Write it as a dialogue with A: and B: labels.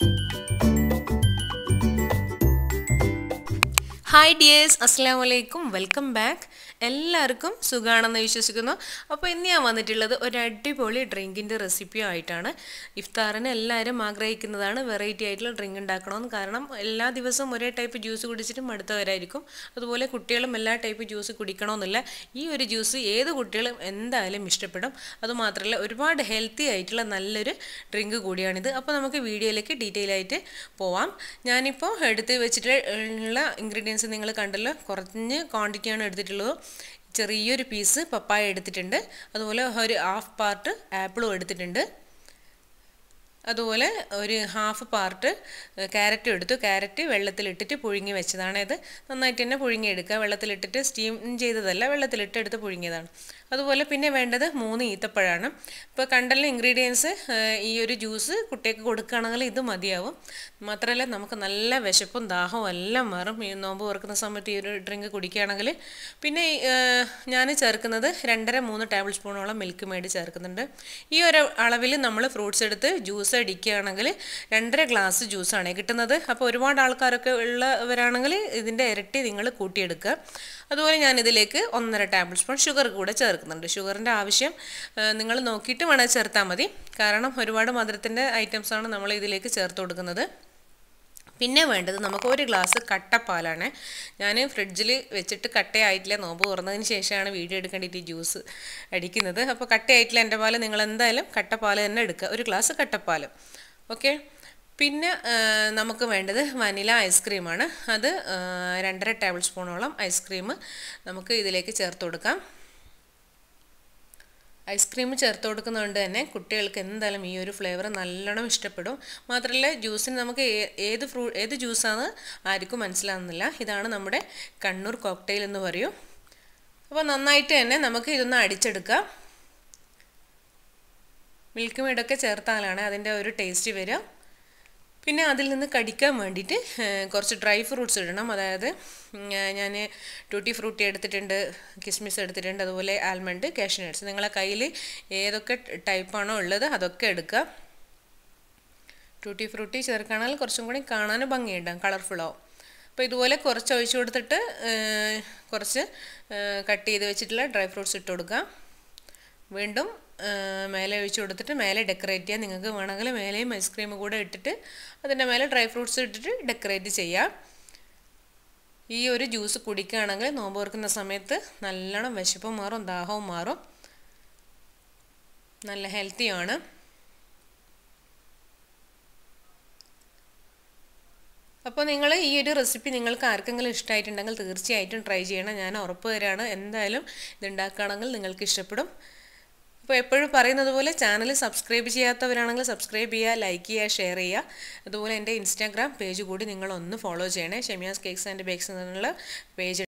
A: hi dears അസ്സാം വലൈക്കും welcome back എല്ലാവർക്കും സുഖമാണെന്ന് വിശ്വസിക്കുന്നു അപ്പോൾ ഇന്ന് ഞാൻ വന്നിട്ടുള്ളത് ഒരു അടിപൊളി ഡ്രിങ്കിൻ്റെ റെസിപ്പി ആയിട്ടാണ് ഇഫ്താറിന് എല്ലാവരും ആഗ്രഹിക്കുന്നതാണ് വെറൈറ്റി ആയിട്ടുള്ള ഡ്രിങ്ക് ഉണ്ടാക്കണമെന്ന് കാരണം എല്ലാ ദിവസവും ഒരേ ടൈപ്പ് ജ്യൂസ് കുടിച്ചിട്ട് മടുത്തവരായിരിക്കും അതുപോലെ കുട്ടികളും എല്ലാ ടൈപ്പ് ജ്യൂസ് കുടിക്കണമെന്നില്ല ഈ ഒരു ജ്യൂസ് ഏത് കുട്ടികളും എന്തായാലും ഇഷ്ടപ്പെടും അതുമാത്രമല്ല ഒരുപാട് ഹെൽത്തി ആയിട്ടുള്ള നല്ലൊരു ഡ്രിങ്ക് കൂടിയാണിത് അപ്പോൾ നമുക്ക് വീഡിയോയിലേക്ക് ഡീറ്റെയിൽ ആയിട്ട് പോവാം ഞാനിപ്പോൾ എടുത്ത് വെച്ചിട്ട് ഉള്ള ഇൻഗ്രീഡിയൻസ് നിങ്ങൾ കണ്ടല്ലോ കുറഞ്ഞ് ക്വാണ്ടിറ്റിയാണ് എടുത്തിട്ടുള്ളത് ചെറിയൊരു പീസ് പപ്പായ എടുത്തിട്ടുണ്ട് അതുപോലെ ഒരു ഹാഫ് പാർട്ട് ആപ്പിളും എടുത്തിട്ടുണ്ട് അതുപോലെ ഒരു ഹാഫ് പാർട്ട് ക്യാരറ്റ് എടുത്തു ക്യാരറ്റ് വെള്ളത്തിലിട്ടിട്ട് പുഴുങ്ങി വെച്ചതാണ് ഇത് നന്നായിട്ട് തന്നെ പുഴുങ്ങിയെടുക്കുക വെള്ളത്തിലിട്ടിട്ട് സ്റ്റീം ചെയ്തതല്ല വെള്ളത്തിലിട്ട് എടുത്ത് പുഴുങ്ങിയതാണ് അതുപോലെ പിന്നെ വേണ്ടത് മൂന്ന് ഈത്തപ്പഴമാണ് ഇപ്പോൾ കണ്ടല്ലോ ഇൻഗ്രീഡിയൻസ് ഈ ഒരു ജ്യൂസ് കുട്ടികൾക്ക് കൊടുക്കുകയാണെങ്കിൽ ഇത് മതിയാവും മാത്രമല്ല നമുക്ക് നല്ല വിശപ്പും ദാഹവും എല്ലാം മാറും ഈ നോമ്പ് തുറക്കുന്ന സമയത്ത് ഈ ഒരു ഡ്രിങ്ക് കുടിക്കുകയാണെങ്കിൽ പിന്നെ ഞാൻ ചേർക്കുന്നത് രണ്ടര മൂന്ന് ടേബിൾ സ്പൂണോളം മിൽക്ക് മെയ്ഡ് ചേർക്കുന്നുണ്ട് ഈ ഒരു അളവിൽ നമ്മൾ ഫ്രൂട്ട്സ് എടുത്ത് ജ്യൂസ് അടിക്കുകയാണെങ്കിൽ രണ്ടര ഗ്ലാസ് ജ്യൂസാണ് കിട്ടുന്നത് അപ്പോൾ ഒരുപാട് ആൾക്കാരൊക്കെ ഉള്ളവരാണെങ്കിൽ ഇതിൻ്റെ ഇരട്ടി നിങ്ങൾ കൂട്ടിയെടുക്കുക അതുപോലെ ഞാൻ ഇതിലേക്ക് ഒന്നര ടേബിൾ സ്പൂൺ ഷുഗർ കൂടെ ചേർക്കുന്നുണ്ട് ഷുഗറിൻ്റെ ആവശ്യം നിങ്ങൾ നോക്കിയിട്ട് വേണേൽ ചേർത്താൽ മതി കാരണം ഒരുപാട് മധുരത്തിൻ്റെ ഐറ്റംസാണ് നമ്മൾ ഇതിലേക്ക് ചേർത്ത് കൊടുക്കുന്നത് പിന്നെ വേണ്ടത് നമുക്ക് ഒരു ഗ്ലാസ് കട്ടപ്പാലാണ് ഞാൻ ഫ്രിഡ്ജിൽ വെച്ചിട്ട് കട്ടയായിട്ടില്ല നോമ്പ് തുറന്നതിന് ശേഷമാണ് വീഡിയോ എടുക്കേണ്ടിയിട്ട് ഈ ജ്യൂസ് അടിക്കുന്നത് അപ്പോൾ കട്ടയായിട്ടില്ല എൻ്റെ പാൽ നിങ്ങൾ എന്തായാലും കട്ടപ്പാൽ തന്നെ എടുക്കുക ഒരു ഗ്ലാസ് കട്ടപ്പാൽ ഓക്കെ പിന്നെ നമുക്ക് വേണ്ടത് വനില ഐസ്ക്രീമാണ് അത് രണ്ടര ടേബിൾ സ്പൂണോളം ഐസ്ക്രീം നമുക്ക് ഇതിലേക്ക് ചേർത്ത് കൊടുക്കാം ഐസ്ക്രീം ചേർത്ത് കൊടുക്കുന്നതുകൊണ്ട് തന്നെ കുട്ടികൾക്ക് എന്തായാലും ഈ ഒരു ഫ്ലേവർ നല്ലോണം ഇഷ്ടപ്പെടും മാത്രമല്ല ജ്യൂസിന് നമുക്ക് ഏത് ഫ്രൂ ഏത് ജ്യൂസാണ് ആർക്കും മനസ്സിലാകുന്നില്ല ഇതാണ് നമ്മുടെ കണ്ണൂർ കോക്ടെയിൽ എന്ന് പറയും അപ്പോൾ നന്നായിട്ട് തന്നെ നമുക്ക് ഇതൊന്ന് അടിച്ചെടുക്കാം മിൽക്ക് മെയ്ഡൊക്കെ ചേർത്താലാണ് അതിൻ്റെ ഒരു ടേസ്റ്റ് വരിക പിന്നെ അതിൽ നിന്ന് കടിക്കാൻ വേണ്ടിയിട്ട് കുറച്ച് ഡ്രൈ ഫ്രൂട്ട്സ് ഇടണം അതായത് ഞാൻ ടൂട്ടി ഫ്രൂട്ടി എടുത്തിട്ടുണ്ട് കിസ്മിസ് എടുത്തിട്ടുണ്ട് അതുപോലെ ആൽമണ്ട് കാഷ്നട്ട്സ് നിങ്ങളെ കയ്യിൽ ഏതൊക്കെ ടൈപ്പാണോ ഉള്ളത് അതൊക്കെ എടുക്കുക ടൂട്ടി ഫ്രൂട്ടി ചേർക്കുകയാണെങ്കിൽ കുറച്ചും കൂടി കാണാനും ഭംഗിയുണ്ടാകും കളർഫുള്ളാവും അപ്പോൾ ഇതുപോലെ കുറച്ച് ഒഴിച്ചു കൊടുത്തിട്ട് കുറച്ച് കട്ട് ചെയ്ത് വെച്ചിട്ടുള്ള ഡ്രൈ ഫ്രൂട്ട്സ് ഇട്ട് കൊടുക്കുക വീണ്ടും മേലെ ഒഴിച്ച് കൊടുത്തിട്ട് മേലെ ഡെക്കറേറ്റ് ചെയ്യാം നിങ്ങൾക്ക് വേണമെങ്കിൽ മേലെയും ഐസ്ക്രീം കൂടെ ഇട്ടിട്ട് അതിൻ്റെ മേലെ ഡ്രൈ ഫ്രൂട്ട്സ് ഇട്ടിട്ട് ഡെക്കറേറ്റ് ചെയ്യാം ഈ ഒരു ജ്യൂസ് കുടിക്കുകയാണെങ്കിൽ നോമ്പ് ഓർക്കുന്ന സമയത്ത് നല്ലോണം വിശപ്പും മാറും ദാഹവും മാറും നല്ല ഹെൽത്തിയാണ് അപ്പോൾ നിങ്ങൾ ഈ ഒരു റെസിപ്പി നിങ്ങൾക്ക് ആർക്കെങ്കിലും ഇഷ്ടമായിട്ടുണ്ടെങ്കിൽ തീർച്ചയായിട്ടും ട്രൈ ചെയ്യണം ഞാൻ ഉറപ്പ് തരാണ് എന്തായാലും ഇതുണ്ടാക്കുകയാണെങ്കിൽ നിങ്ങൾക്ക് ഇഷ്ടപ്പെടും അപ്പോൾ എപ്പോഴും പറയുന്നത് പോലെ ചാനൽ സബ്സ്ക്രൈബ് ചെയ്യാത്തവരാണെങ്കിൽ സബ്സ്ക്രൈബ് ചെയ്യുക ലൈക്ക് ചെയ്യുക ഷെയർ ചെയ്യുക അതുപോലെ എൻ്റെ ഇൻസ്റ്റാഗ്രാം പേജ് കൂടി നിങ്ങളൊന്ന് ഫോളോ ചെയ്യണേ ഷെമിയാസ് കേക്ക്സ് ആൻഡ് ബേക്സ് എന്നുള്ള പേജ്